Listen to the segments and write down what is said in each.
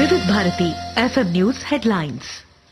వివిధ Bharati FM news headlines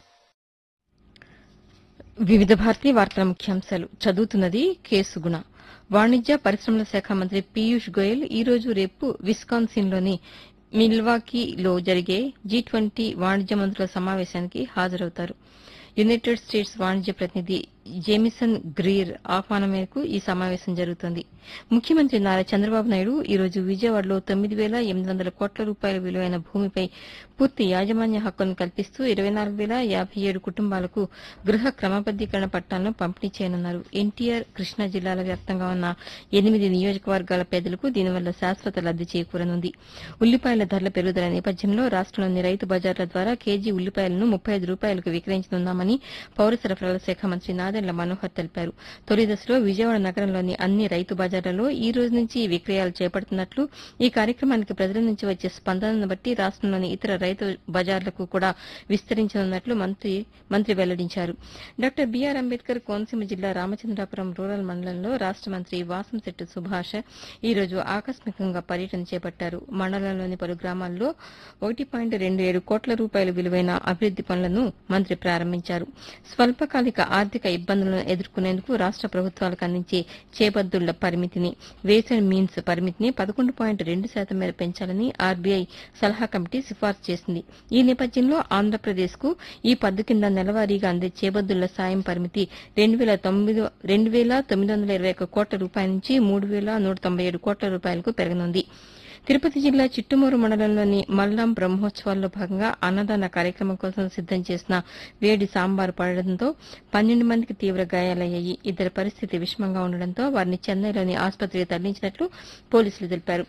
వివిధ భారతీ వార్తల ముఖ్యాంశాలు చదువుతున్నది కేసుగుణ వాణిజ్య పరిశ్రమల శాఖ మంత్రి పీయూష్ గోయల్ ఈ రోజు రేపు విస్కాన్సిన్లోని మిల్వాకీలో జరిగే జీ ట్వంటీ వాణిజ్య మంత్రుల సమావేశానికి హాజరవుతారు యునైటెడ్ స్టేట్స్ వాణిజ్య ప్రతినిధి జేమిసన్ గ్రీర్ ఆహ్వానం మేరకు ఈ సమావేశం జరుగుతోంది ముఖ్యమంత్రి నారా చంద్రబాబు నాయుడు ఈ రోజు విజయవాడలో తొమ్మిది వేల ఎనిమిది వందల కోట్ల రూపాయల విలువైన భూమిపై పూర్తి యాజమాన్య హక్కులను కల్పిస్తూ ఇరవై నాలుగు వేల యాభై ఏడు కుటుంబాలకు గృహ క్రమబద్దీకరణ పట్టాలను పంపిణీ చేయనున్నారు ఎన్టీఆర్ కృష్ణా జిల్లాల వ్యాప్తంగా ఉన్న ఎనిమిది నియోజకవర్గాల పేదలకు దీనివల్ల శాశ్వత లబ్ది చేకూరనుంది ఉల్లిపాయల ధరల పెరుగుదల నేపథ్యంలో రాష్టంలోని రైతు బజార్ల ద్వారా కేజీ ఉల్లిపాయలను ముప్పై ఐదు రూపాయలకు విక్రయించనున్నామని పౌర సరఫరాల శాఖ మంత్రి నాదెండ్ల మనోహర్ తెలిపారు తొలి దశలో విజయవాడ నగరంలోని అన్ని రైతు బజార్లలో ఈ రోజు నుంచి విక్రయాలు చేపడుతున్నట్లు ఈ కార్యక్రమానికి ప్రజల నుంచి వచ్చే స్పందనను బట్టి రాష్టంలోని ఇతర రైతు బజార్లకు కూడా విస్తరించనున్నట్లు మంత్రి మంత్రి వెల్లడించారు డాక్టర్ బీఆర్ అంబేద్కర్ కోనసీమ జిల్లా రామచంద్రాపురం రూరల్ మండలంలో రాష్ట మంత్రి వాసంశెట్టి సుభాష్ ఈ రోజు ఆకస్మికంగా పర్యటన చేపట్టారు మండలంలోని పలు గ్రామాల్లో ఒకటి పాయింట్ రెండు ఏడు కోట్ల రూపాయల విలువైన అభివృద్ది పనులను మంత్రి ప్రారంభించారు స్వల్పకాలిక ఆర్థిక ఇబ్బందులను ఎదుర్కొనేందుకు రాష్ట ప్రభుత్వాలకు అందించే చేపద్దుళ్ల పరిమితిని వేస్ అండ్ మీన్స్ పరిమితిని పదకొండు పాయింట్ రెండు శాతం మేర పెంచాలని ఆర్బీఐ సలహా కమిటీ సిఫార్సు చేసింది ఈ నేపథ్యంలో ఆంధ్రప్రదేశ్ కు ఈ పద్దు కింద నెలవారీగా అందే చేబద్దుళ్ల సాయం పరిమితి రెండు వేల తొమ్మిది రెండు వేల తొమ్మిది వందల ఇరవై ఒక్క కోట్ల రూపాయల నుంచి మూడు వేల నూట తొంభై ఏడు కోట్ల రూపాయలకు పెరగనుంది తిరుపతి జిల్లా చిట్టుమూరు మండలంలోని మల్లాం బ్రహ్మోత్సవాల్లో భాగంగా అన్నదాన కార్యక్రమం కోసం సిద్దం చేసిన వేడి సాంబారు పడడంతో పన్నెండు మందికి తీవ్ర గాయాలయ్యాయి ఇద్దరి పరిస్థితి విషమంగా ఉండడంతో వారిని చెన్నైలోని ఆసుపత్రికి తరలించినట్లు పోలీసులు తెలిపారు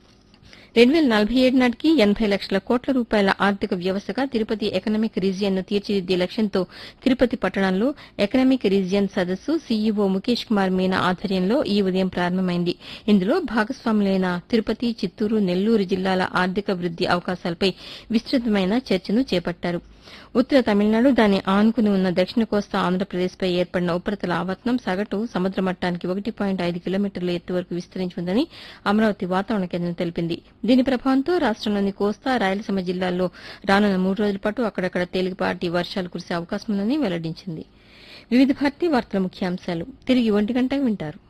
రెండు వేల నలభై ఏడు నాటికి ఎనబై లక్షల కోట్ల రూపాయల ఆర్థిక వ్యవస్థగా తిరుపతి ఎకనామిక్ రీజియన్ ను తీర్చిదిద్దే లక్ష్యంతో తిరుపతి పట్టణంలో ఎకనామిక్ రీజియన్ సదస్సు సీఈఓ ముఖేష్ కుమార్ మీనా ఆధ్వర్యంలో ఈ ఉదయం ప్రారంభమైంది ఇందులో భాగస్వాములైన తిరుపతి చిత్తూరు నెల్లూరు జిల్లాల ఆర్థిక వృద్ది అవకాశాలపై విస్తృతమైన చర్చను చేపట్టారు ఉత్తర తమిళనాడు దాని ఆనుకుని ఉన్న దక్షిణ కోస్తా ఆంధ్రప్రదేశ్పై ఏర్పడిన ఉపరితల ఆవర్తనం సగటు సముద్ర మట్టానికి ఒకటి పాయింట్ ఐదు కిలోమీటర్ల ఎత్తు వరకు విస్తరించి ఉందని అమరావతి వాతావరణ కేంద్రం తెలిపింది దీని ప్రభావంతో రాష్టంలోని కోస్తా రాయలసీమ జిల్లాల్లో రానున్న మూడు రోజుల పాటు అక్కడక్కడ తేలికపాటి వర్షాలు కురిసే అవకాశం ఉందని వెల్లడించింది వివిధ భారతీ వార్తల ముఖ్యాంశాలు తిరిగి ఒంటి గంటకు వింటారు